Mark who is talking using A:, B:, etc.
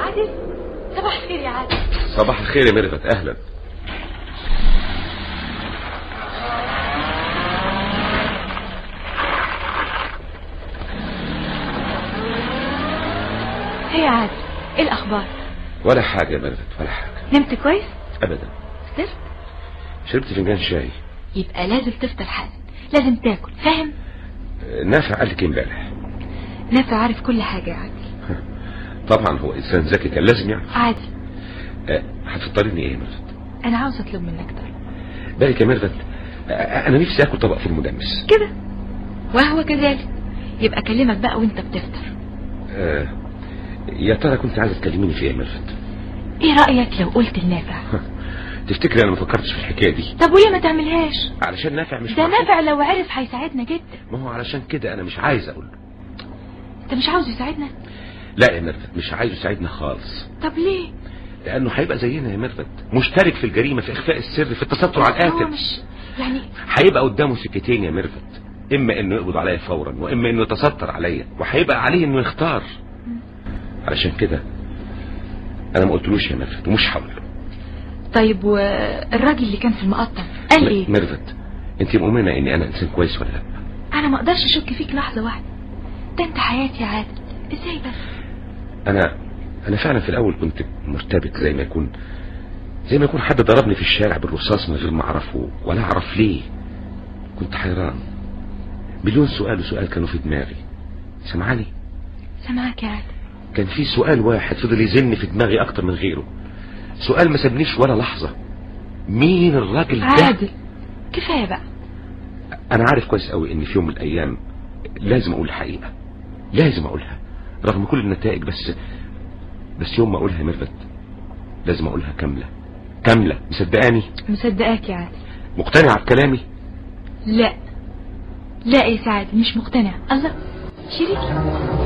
A: عادل صباح الخير يا عادل
B: صباح الخير يا ميرفت اهلا
A: هي يا عادل ايه الاخبار
B: ولا حاجه يا ميرفت ولا حاجه
A: نمت كويس
B: ابدا
A: فطرت
B: شربت فنجان شاي
A: يبقى لازم تفطر حالا لازم تاكل فاهم
B: نافع قال لك إيه امبارح
A: نافع عارف كل حاجة يا عادل
B: طبعا هو انسان ذكي كان لازم يعرف
A: عادل
B: أه، هتفطريني ايه يا ميرفت
A: انا عاوز اطلب منك طلب
B: بالك يا ميرفت أه، انا نفسي اكل طبق فول مدمس
A: كده وهو كذلك يبقى اكلمك بقى وانت بتفطر
B: أه، يا ترى كنت عايز تكلميني في ايه يا ميرفت
A: ايه رأيك لو قلت لنافع
B: تفتكري انا ما فكرتش في الحكايه دي
A: طب وليه ما تعملهاش
B: علشان نافع مش
A: ده
B: معقول.
A: نافع لو عرف هيساعدنا جدا
B: ما هو علشان كده انا مش عايز اقول له.
A: انت مش عاوز يساعدنا
B: لا يا ميرفت مش عايزه يساعدنا خالص
A: طب ليه
B: لانه هيبقى زينا يا ميرفت مشترك في الجريمه في اخفاء السر في التستر على
A: هو
B: القاتل
A: مش يعني
B: هيبقى قدامه سكتين يا ميرفت اما انه يقبض عليا فورا واما انه يتستر عليا وهيبقى عليه انه يختار علشان كده انا ما قلتلوش يا ميرفت ومش هقول له
A: طيب والراجل اللي كان في المقطم قال ايه
B: ميرفت انت مؤمنه اني انا انسان كويس ولا لا
A: انا ما اقدرش اشك فيك لحظة واحدة ده انت حياتي يا عادل ازاي بس
B: انا انا فعلا في الاول كنت مرتبك زي ما يكون زي ما يكون حد ضربني في الشارع بالرصاص من غير ما اعرفه ولا اعرف ليه كنت حيران مليون سؤال وسؤال كانوا في دماغي سمعاني
A: سامعاك يا عادل
B: كان في سؤال واحد فضل يزن في دماغي اكتر من غيره سؤال ما سابنيش ولا لحظة مين الراجل ده
A: عادل كفاية بقى
B: انا عارف كويس قوي ان في يوم من الايام لازم اقول الحقيقة لازم اقولها رغم كل النتائج بس بس يوم ما اقولها يا ميرفت لازم اقولها كاملة كاملة مصدقاني
A: مصدقاك يا عادل
B: مقتنعة بكلامي
A: لا لا يا سعد مش مقتنع الله شريكي